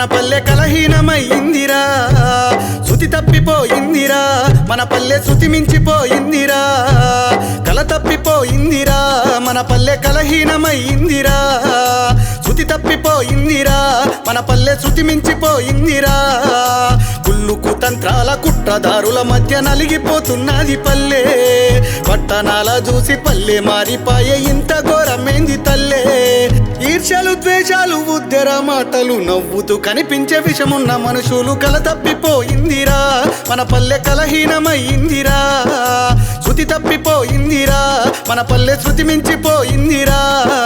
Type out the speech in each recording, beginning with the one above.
మన పల్లె కలహీనమైందిరా శృతి తప్పిపోయిందిరా మన పల్లె శృతి మించిపోయిందిరా కల తప్పిపోయిందిరా మన పల్లె కలహీనమైందిరా శృతి తప్పిపోయిందిరా మన పల్లె శృతి మించిపోయిందిరా కుళ్ళు కుతంత్రాల కుట్రదారుల మధ్య నలిగిపోతున్నది పల్లె పట్టణాల చూసి పల్లె మారిపాయే ఇంత ఘోరమైంది తల్లే ఈర్ష్యలు ద్వేషాలు ఉద్దెర మాటలు నవ్వుతూ కనిపించే విషమున్న మనుషులు కల తప్పిపోయిందిరా మన పల్లె కలహీనమైందిరా శృతి తప్పిపోయిందిరా మన పల్లె శృతి మించిపోయిందిరా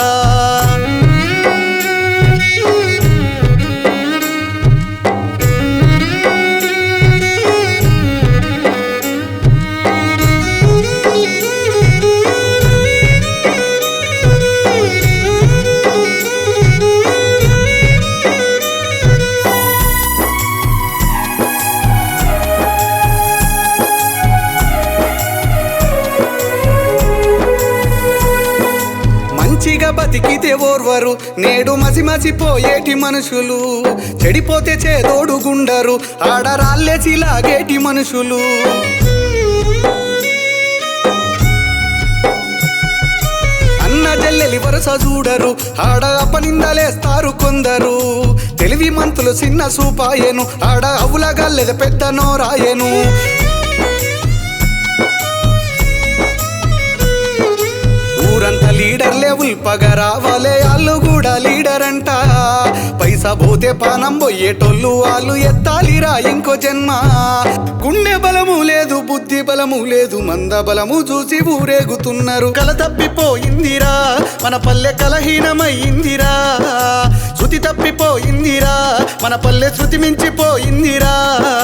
మంచిగా బతికితే ఓర్వరు నేడు మసి మసిపోయేటి మనుషులు చెడిపోతే చేదోడు గుండరు ఆడరాళ్ళేసి లాగేటి మనుషులు అన్న చెల్లెలి వరుస చూడరు ఆడ అపనిందలేస్తారు కొందరు తెలివి మంతులు చిన్న సూపాయను ఆడ అవులగల్లెద పెద్ద నోరాయను ఊరంతా లీడర్ లెవెల్ పగ రావాలే వాళ్ళు కూడా లీడర్ అంట పైసా పోతే పానం పోయేటోళ్ళు వాళ్ళు ఎత్తాలిరా ఇంకో జన్మ గుండె బలము లేదు బుద్ధి బలము లేదు మంద బలము చూసి ఊరేగుతున్నారు కల తప్పిపోయిందిరా మన పల్లె కలహీనమైందిరా శృతి తప్పిపోయిందిరా మన పల్లె శృతి మించిపోయిందిరా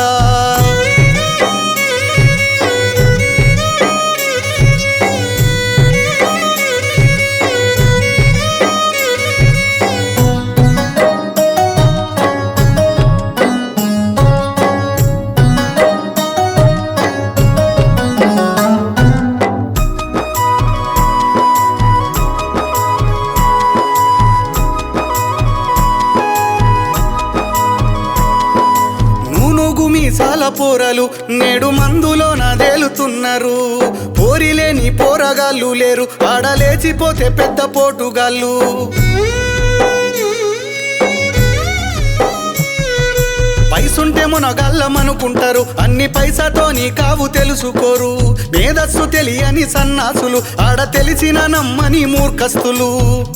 నూనుగు మీసాల పోరలు నేడు మందులో నదేలుతున్నారు పోరిలేని పోరగాళ్ళు లేరు ఆడలేచిపోతే పెద్ద పోటుగాళ్ళు పైసుంటే మునగల్లమనుకుంటారు అన్ని పైసాతోని కావు తెలుసుకోరు మేధస్సు తెలియని సన్నాసులు ఆడ తెలిసిన నమ్మని మూర్ఖస్తులు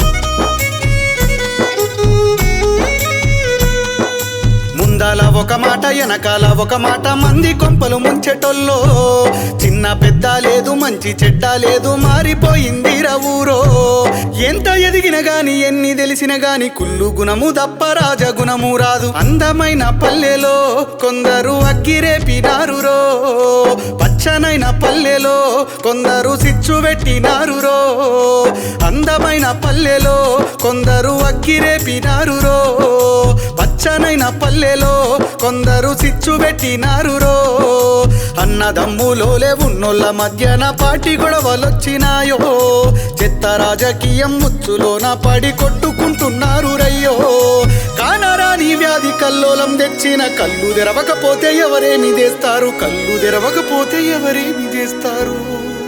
ముందాల ఒక మాట వెనకాల ఒక మాట మంది కొంపలు ముంచెటోల్లో చిన్న పెద్ద లేదు మంచి చెడ్డ లేదు మారిపోయింది ఊరో ఎంత ఎదిగిన గాని ఎన్ని తెలిసిన గాని కుళ్ళు గుణము దప్ప రాజగుణము రాదు అందమైన పల్లెలో కొందరు అగ్గిరేపినారు రో పచ్చనైన పల్లెలో కొందరు సిచ్చు పెట్టినారు రో అందమైన పల్లెలో కొందరు అగ్గిరేపినారు రో పచ్చనైన పల్లెలో కొందరు సిచ్చు పెట్టినారు రో అన్నదమ్ములోలే ఉన్నోళ్ళ మధ్యన పాటి గొడవలొచ్చినాయో చెత్త రాజకీయం ముచ్చులోన పడి కొట్టుకుంటున్నారు రయ్యో కానరాని వ్యాధి కల్లోలం తెచ్చిన కళ్ళు తెరవకపోతే ఎవరేమి చేస్తారు కళ్ళు తెరవకపోతే ఎవరేమి చేస్తారు